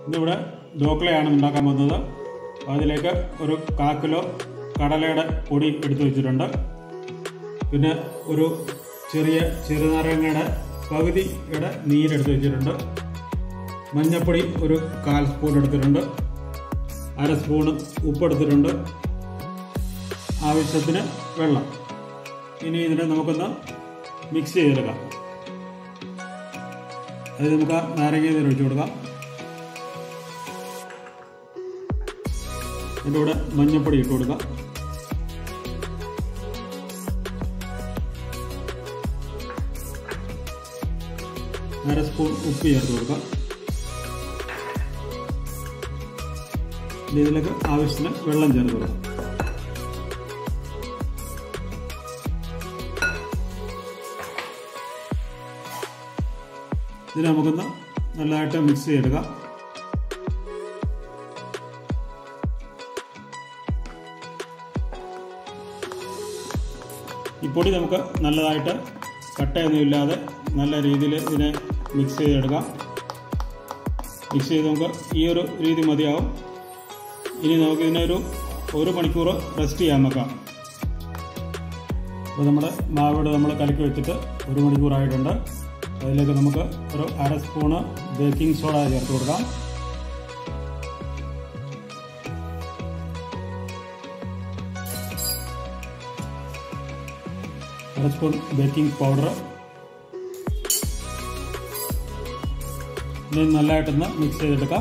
ഇന്നിവിടെ ഡോക്ലയാണ് ഉണ്ടാക്കാൻ പോകുന്നത് അതിലേക്ക് ഒരു കാ കിലോ കടലയുടെ പൊടി എടുത്തു വെച്ചിട്ടുണ്ട് പിന്നെ ഒരു ചെറിയ ചെറുനാരങ്ങയുടെ പകുതിയുടെ നീരെടുത്ത് വെച്ചിട്ടുണ്ട് മഞ്ഞൾപ്പൊടി ഒരു കാൽ സ്പൂൺ എടുത്തിട്ടുണ്ട് അര സ്പൂണ് ഉപ്പ് എടുത്തിട്ടുണ്ട് ആവശ്യത്തിന് വെള്ളം ഇനി ഇതിനെ നമുക്കൊന്ന് മിക്സ് ചെയ്തെടുക്കാം അത് നമുക്ക് നാരങ്ങ നീര് ഒഴിച്ചു കൊടുക്കാം അതിൻ്റെ കൂടെ മഞ്ഞൾപ്പൊടി ഇട്ട് കൊടുക്കാം അര സ്പൂൺ ഉപ്പ് ചേർത്ത് കൊടുക്കാം ഇനി ഇതിലേക്ക് ആവശ്യത്തിന് വെള്ളം ചേർത്ത് കൊടുക്കാം ഇതിന് നമുക്കൊന്ന് നല്ലതായിട്ട് മിക്സ് ചെയ്തെടുക്കാം ഈ പൊടി നമുക്ക് നല്ലതായിട്ട് കട്ടയൊന്നും ഇല്ലാതെ നല്ല രീതിയിൽ ഇതിനെ മിക്സ് ചെയ്തെടുക്കാം മിക്സ് ചെയ്ത് നമുക്ക് ഈ ഒരു രീതി മതിയാവും ഇനി നമുക്ക് ഇതിനൊരു ഒരു മണിക്കൂർ റെസ്റ്റ് ചെയ്യാൻ വെക്കാം അപ്പോൾ നമ്മുടെ മാവിടെ നമ്മൾ കലക്കി വെച്ചിട്ട് ഒരു മണിക്കൂറായിട്ടുണ്ട് അതിലേക്ക് നമുക്ക് ഒരു അര സ്പൂണ് ബേക്കിംഗ് സോഡ ചേർത്ത് കൊടുക്കാം അര സ്പൂൺ ബേക്കിംഗ് പൗഡർ ഇനി നല്ലതായിട്ടൊന്ന് മിക്സ് ചെയ്തെടുക്കാം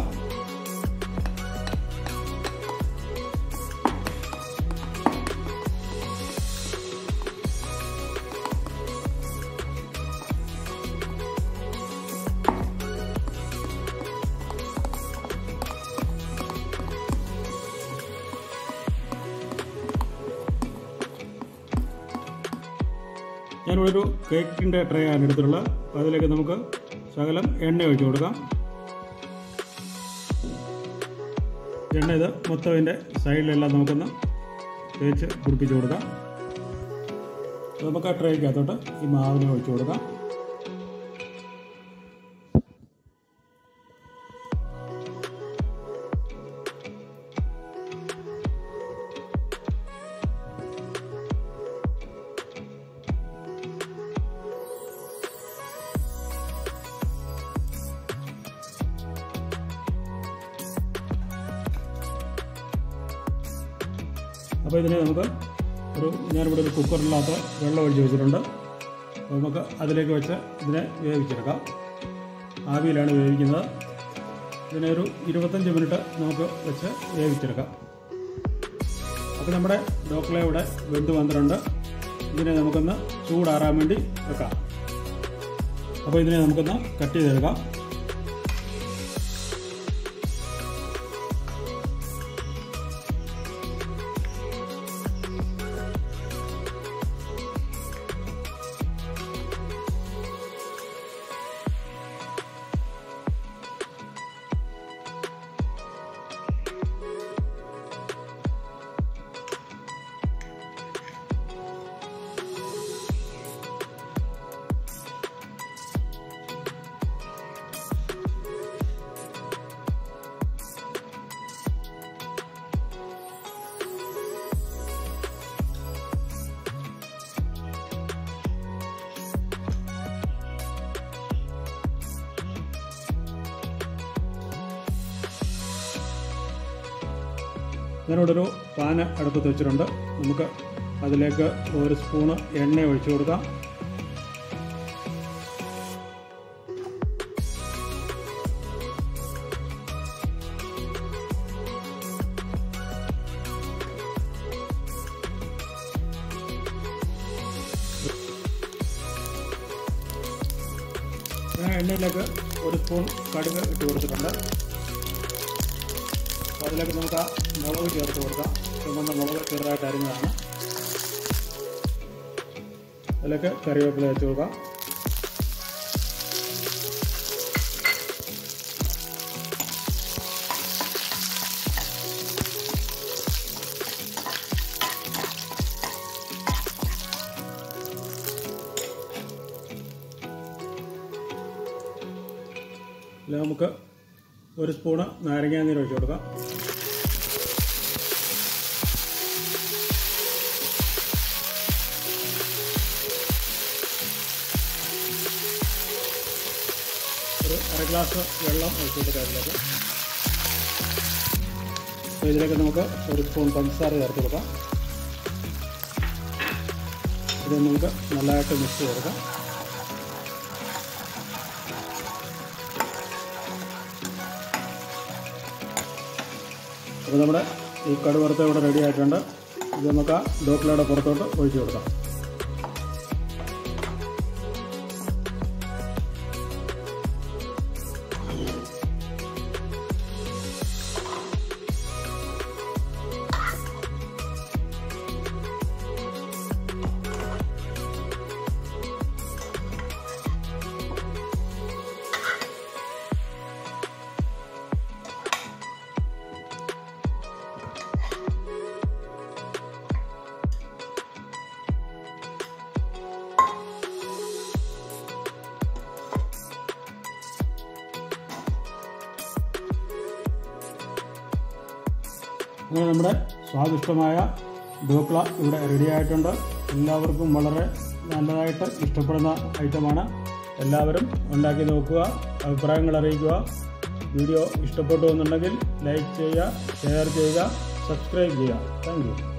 ഞാനിവിടെ ഒരു കേക്കിൻ്റെ ട്രേ ആണ് എടുത്തിട്ടുള്ളത് അപ്പോൾ അതിലേക്ക് നമുക്ക് ശകലം എണ്ണ ഒഴിച്ചു കൊടുക്കാം എണ്ണ ഇത് മൊത്തം ഇതിൻ്റെ സൈഡിലെല്ലാം നമുക്കൊന്ന് തേച്ച് പിടിപ്പിച്ച് കൊടുക്കാം അപ്പോൾ നമുക്ക് ആ ട്രേക്കകത്തോട്ട് ഈ മാവിനെ ഒഴിച്ചു കൊടുക്കാം അപ്പോൾ ഇതിനെ നമുക്ക് ഒരു ഞാനിവിടെ ഒരു കുക്കറിനകത്ത് വെള്ളം ഒഴിച്ച് വെച്ചിട്ടുണ്ട് അപ്പോൾ നമുക്ക് അതിലേക്ക് വെച്ച് ഇതിനെ വേവിച്ചെടുക്കാം ആവിയിലാണ് വേവിക്കുന്നത് ഇതിനെ ഒരു ഇരുപത്തഞ്ച് മിനിറ്റ് നമുക്ക് വെച്ച് വേവിച്ചെടുക്കാം അപ്പോൾ നമ്മുടെ ഡോക്കളെ ഇവിടെ വെന്ത് വന്നിട്ടുണ്ട് ഇതിനെ നമുക്കൊന്ന് ചൂടാറാൻ വേണ്ടി വെക്കാം അപ്പോൾ ഇതിനെ നമുക്കൊന്ന് കട്ട് ചെയ്തെടുക്കാം ഞാനിവിടെ ഒരു പാന് അടുപ്പത്ത് വെച്ചിട്ടുണ്ട് നമുക്ക് അതിലേക്ക് ഒരു സ്പൂണ് എണ്ണ ഒഴിച്ചു കൊടുക്കാം ഞാൻ എണ്ണയിലേക്ക് ഒരു സ്പൂൺ കടുക് ഇട്ട് കൊടുത്തിട്ടുണ്ട് അപ്പോൾ അതിലേക്ക് നമുക്ക് ആ മുളക് ചേർത്ത് കൊടുക്കാം ചുമന്ന മുളക് ചെറുതായിട്ട് അരിഞ്ഞതാണ് അതിലേക്ക് കറിവേപ്പില വെച്ച് കൊടുക്കാം ഇതിൽ നമുക്ക് ഒരു സ്പൂണ് നാരങ്ങാനീര് ഒഴിച്ചു കൊടുക്കാം ഒരു അര ഗ്ലാസ് വെള്ളം ഒഴിച്ചു കൊടുക്കാം അതിലേക്ക് അപ്പോൾ ഇതിലേക്ക് നമുക്ക് ഒരു സ്പൂൺ പഞ്ചസാര ചേർത്ത് കൊടുക്കാം ഇത് നമുക്ക് നല്ലതായിട്ട് മിക്സ് ചെയ്തെടുക്കാം അപ്പോൾ നമ്മുടെ ഈ കടുവറുത്ത ഇവിടെ റെഡി ആയിട്ടുണ്ട് ഇത് നമുക്ക് ആ ഡോക്ലയുടെ പുറത്തോട്ട് ഒഴിച്ചു കൊടുക്കാം അങ്ങനെ നമ്മുടെ സ്വാദിഷ്ടമായ ധോക്ല ഇവിടെ റെഡി ആയിട്ടുണ്ട് എല്ലാവർക്കും വളരെ നല്ലതായിട്ട് ഇഷ്ടപ്പെടുന്ന ഐറ്റമാണ് എല്ലാവരും ഉണ്ടാക്കി നോക്കുക അഭിപ്രായങ്ങൾ അറിയിക്കുക വീഡിയോ ഇഷ്ടപ്പെട്ടു എന്നുണ്ടെങ്കിൽ ലൈക്ക് ചെയ്യുക ഷെയർ ചെയ്യുക സബ്സ്ക്രൈബ് ചെയ്യുക താങ്ക് യു